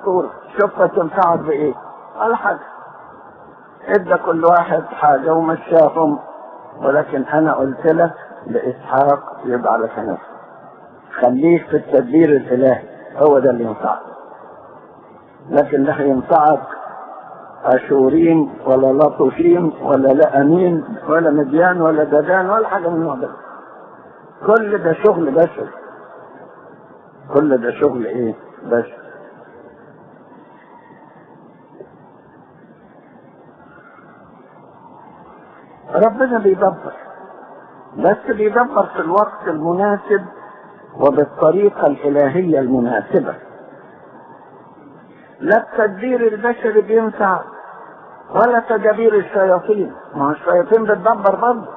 صورة شوفها تنفعك بايه ولا حاجة ادى كل واحد حاجة ومشاهم ولكن انا قلت لك لاسحاق يبقى لك نفسك خليك في التدبير الالهي هو ده اللي ينفعك لكن لا ينفعك اشورين ولا لطفين ولا لا امين ولا مديان ولا ددان ولا حاجه من النوع ده كل ده شغل بشر كل ده شغل ايه بشر ربنا بيدبر بس بيدبر في الوقت المناسب وبالطريقة الإلهية المناسبة لا التدبير البشري بينفع ولا تدابير الشياطين ما هو الشياطين بتدبر برضه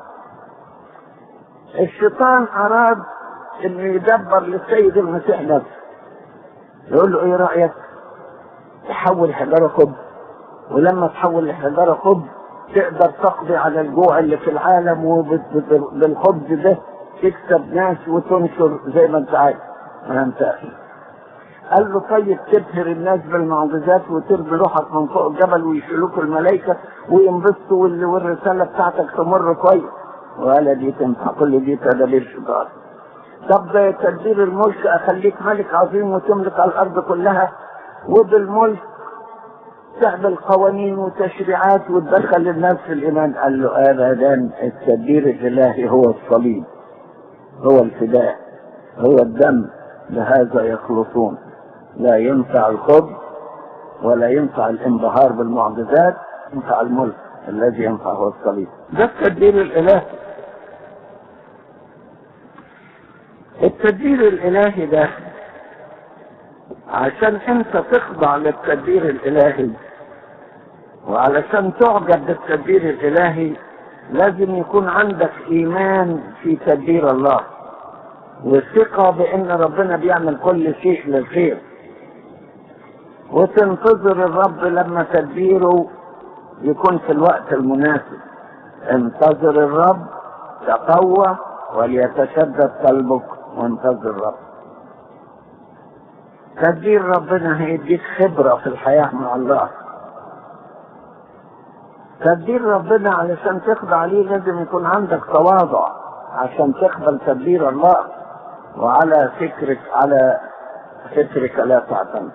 الشيطان أراد إنه يدبر للسيد المسيح نفسه يقول له إيه رأيك؟ تحول حجارة قب ولما تحول لحجارة قب تقدر تقضي على الجوع اللي في العالم وبالخبز ده تكسب ناس وتنشر زي ما انت عايز ما انت قال له طيب تبهر الناس بالمعجزات وترمي روحك من فوق الجبل ويشيلوك الملائكة وينبسطوا والرسالة بتاعتك تمر كويس ولا دي تنفع كل دي تدابير شيطان طب ده تدبير الملك اخليك ملك عظيم وتملك على الارض كلها وبالملك تعمل قوانين وتشريعات وتدخل الناس في الايمان قال له ابدا التدبير الالهي هو الصليب هو الفداء هو الدم بهذا يخلصون لا ينفع الخبز ولا ينفع الانبهار بالمعجزات ينفع الملك الذي ينفع هو الصليب ده التدبير الالهي التدبير الالهي ده عشان انت تخضع للتدبير الالهي وعلشان تعجب بالتدبير الالهي لازم يكون عندك ايمان في تدبير الله والثقة بان ربنا بيعمل كل شيء للخير وتنتظر الرب لما تدبيره يكون في الوقت المناسب انتظر الرب تقوى وليتشدد قلبك وانتظر الرب تدبير ربنا هيديك خبرة في الحياة مع الله تدبير ربنا علشان تخضع عليه لازم يكون عندك تواضع عشان تقبل تدبير الله وعلى فكرك على فكرك لا تعتمد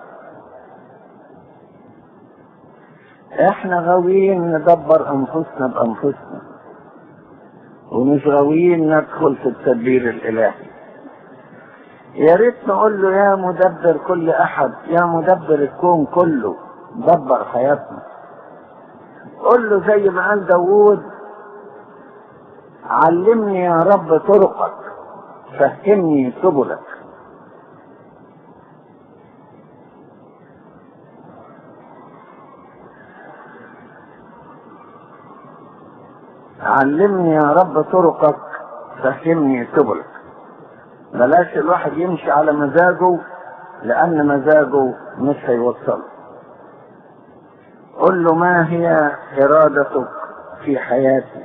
احنا غاويين ندبر انفسنا بانفسنا ومش غاويين ندخل في التدبير الالهي يا ريت نقول له يا مدبر كل احد يا مدبر الكون كله دبر حياتنا قل له زي ما قال داوود علمني يا رب طرقك فهمني سبلك علمني يا رب طرقك فهمني سبلك بلاش الواحد يمشي على مزاجه لأن مزاجه مش هيوصله قل له ما هي إرادتك في حياتي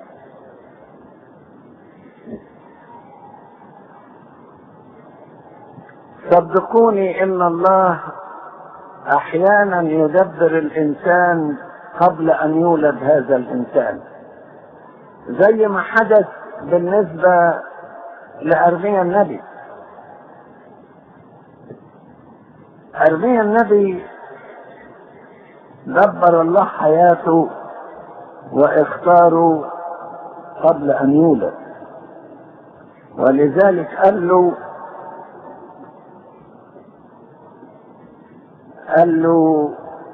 صدقوني إن الله أحيانا يدبر الإنسان قبل أن يولد هذا الإنسان زي ما حدث بالنسبة لأرميا النبي أرميا النبي دبر الله حياته واختاره قبل أن يولد ولذلك قال له قال له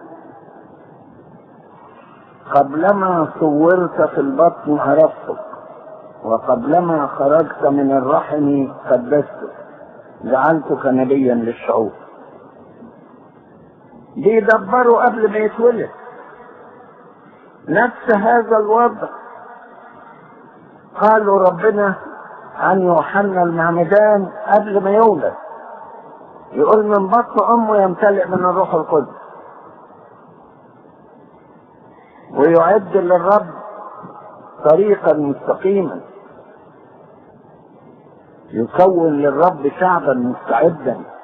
قبلما صورت في البطن عرفتك وقبلما خرجت من الرحم قدستك جعلتك نبيا للشعوب بيدبروا قبل ما يتولد نفس هذا الوضع قالوا ربنا عن يوحنا المعمدان قبل ما يولد يقول من بطن امه يمتلئ من الروح القدس ويعد للرب طريقا مستقيما يكون للرب شعبا مستعدا